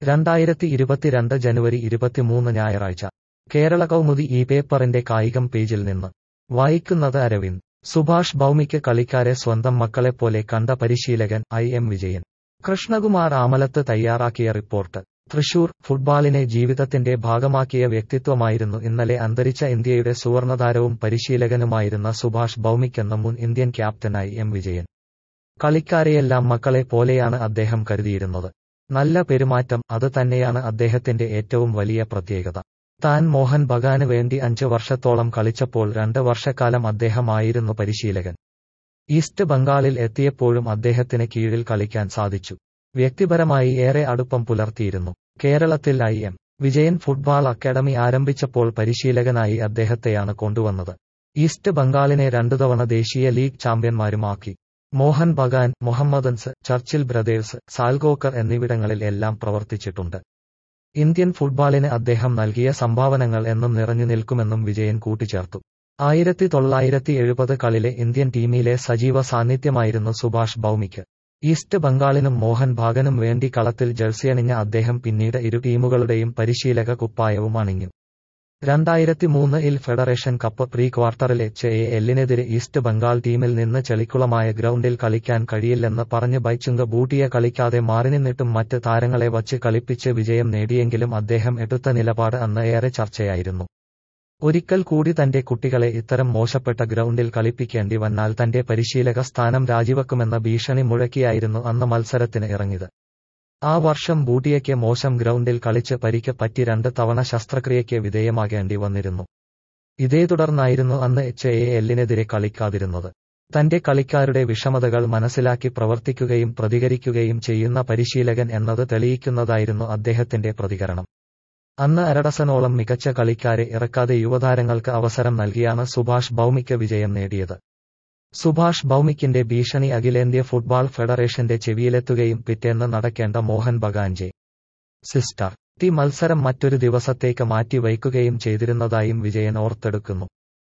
രണ്ടായിരത്തി ഇരുപത്തിരണ്ട് ജനുവരി ഇരുപത്തിമൂന്ന് ഞായറാഴ്ച കേരള കൗമുദി ഈ പേപ്പറിന്റെ കായികം പേജിൽ നിന്ന് വായിക്കുന്നത് അരവിന്ദ് സുഭാഷ് ഭൗമിക്ക് കളിക്കാരെ സ്വന്തം മക്കളെപ്പോലെ കണ്ട പരിശീലകൻ ഐ എം വിജയൻ കൃഷ്ണകുമാർ ആമലത്ത് തയ്യാറാക്കിയ റിപ്പോർട്ട് തൃശൂർ ഫുട്ബാളിനെ ജീവിതത്തിന്റെ ഭാഗമാക്കിയ വ്യക്തിത്വമായിരുന്നു ഇന്നലെ അന്തരിച്ച ഇന്ത്യയുടെ സുവർണതാരവും പരിശീലകനുമായിരുന്ന സുഭാഷ് ഭൗമിക്കെന്ന മുൻ ഇന്ത്യൻ ക്യാപ്റ്റനായി എം വിജയൻ കളിക്കാരെയെല്ലാം മക്കളെ പോലെയാണ് അദ്ദേഹം കരുതിയിരുന്നത് നല്ല പെരുമാറ്റം അത് തന്നെയാണ് അദ്ദേഹത്തിന്റെ ഏറ്റവും വലിയ പ്രത്യേകത താൻ മോഹൻ ബഗാന് വേണ്ടി അഞ്ച് വർഷത്തോളം കളിച്ചപ്പോൾ രണ്ട് വർഷക്കാലം അദ്ദേഹമായിരുന്നു പരിശീലകൻ ഈസ്റ്റ് ബംഗാളിൽ എത്തിയപ്പോഴും അദ്ദേഹത്തിന് കീഴിൽ കളിക്കാൻ സാധിച്ചു വ്യക്തിപരമായി ഏറെ അടുപ്പം പുലർത്തിയിരുന്നു കേരളത്തിൽ I M Vijayan football academy ആരംഭിച്ചപ്പോൾ പരിശീലകനായി അദ്ദേഹത്തെയാണ് കൊണ്ടുവന്നത് ഈസ്റ്റ് ബംഗാളിനെ രണ്ടു തവണ ദേശീയ ലീഗ് ചാമ്പ്യന്മാരുമാക്കി മോഹൻ ബഗാൻ മുഹമ്മദൻസ് ചർച്ചിൽ ബ്രദേഴ്സ് സാൽഗോക്കർ എന്നിവിടങ്ങളിൽ എല്ലാം പ്രവർത്തിച്ചിട്ടുണ്ട് ഇന്ത്യൻ ഫുട്ബാളിന് അദ്ദേഹം നൽകിയ സംഭാവനകൾ എന്നും നിറഞ്ഞു നിൽക്കുമെന്നും വിജയൻ കൂട്ടിച്ചേർത്തു ആയിരത്തി തൊള്ളായിരത്തി എഴുപത് കളിലെ ഇന്ത്യൻ ടീമിലെ സജീവ സാന്നിധ്യമായിരുന്നു സുഭാഷ് ഭൗമിക്ക് ഈസ്റ്റ് ബംഗാളിനും മോഹൻ ബാഗനും വേണ്ടി കളത്തിൽ ജഴ്സിയണിഞ്ഞ അദ്ദേഹം പിന്നീട് ഇരു ടീമുകളുടെയും പരിശീലക കുപ്പായവും അണിഞ്ഞു രണ്ടായിരത്തി മൂന്നിൽ ഫെഡറേഷൻ കപ്പ് പ്രീ ക്വാർട്ടറിൽ എച്ച് എ എല്ലിനെതിരെ ഈസ്റ്റ് ബംഗാൾ ടീമിൽ നിന്ന് ചെളിക്കുളമായ ഗ്രൗണ്ടിൽ കളിക്കാൻ കഴിയില്ലെന്ന് പറഞ്ഞ് ബൈച്ചുങ്ക ബൂട്ടിയെ കളിക്കാതെ മാറി നിന്നിട്ടും മറ്റ് താരങ്ങളെ വച്ച് കളിപ്പിച്ച് വിജയം നേടിയെങ്കിലും അദ്ദേഹം എടുത്ത നിലപാട് അന്ന് ഏറെ ചർച്ചയായിരുന്നു ഒരിക്കൽ കൂടി തന്റെ കുട്ടികളെ ഇത്തരം മോശപ്പെട്ട ഗ്രൗണ്ടിൽ കളിപ്പിക്കേണ്ടി വന്നാൽ തന്റെ പരിശീലക സ്ഥാനം രാജിവെക്കുമെന്ന ഭീഷണി മുഴക്കിയായിരുന്നു അന്ന് മത്സരത്തിന് ഇറങ്ങിയത് ആ വർഷം ബൂട്ടിയയ്ക്ക് മോശം ഗ്രൗണ്ടിൽ കളിച്ച് പരിക്ക് പറ്റി രണ്ട് തവണ ശസ്ത്രക്രിയയ്ക്ക് വിധേയമാകേണ്ടി വന്നിരുന്നു ഇതേ തുടർന്നായിരുന്നു അന്ന് എച്ച് എ എല്ലിനെതിരെ കളിക്കാതിരുന്നത് തന്റെ കളിക്കാരുടെ വിഷമതകൾ മനസ്സിലാക്കി പ്രവർത്തിക്കുകയും പ്രതികരിക്കുകയും ചെയ്യുന്ന പരിശീലകൻ എന്നത് തെളിയിക്കുന്നതായിരുന്നു അദ്ദേഹത്തിന്റെ പ്രതികരണം അന്ന് അരഡസനോളം മികച്ച കളിക്കാരെ ഇറക്കാതെ യുവതാരങ്ങൾക്ക് അവസരം നൽകിയാണ് സുഭാഷ് ഭൗമിക്ക് വിജയം നേടിയത് സുഭാഷ് ഭൗമിക്കിന്റെ ഭീഷണി അഖിലേന്ത്യ ഫുട്ബാൾ ഫെഡറേഷന്റെ ചെവിയിലെത്തുകയും പിറ്റേന്ന് നടക്കേണ്ട മോഹൻ ബഗാൻജെ സിസ്റ്റർ ടി മത്സരം മറ്റൊരു ദിവസത്തേക്ക് മാറ്റി വയ്ക്കുകയും ചെയ്തിരുന്നതായും വിജയൻ ഓർത്തെടുക്കുന്നു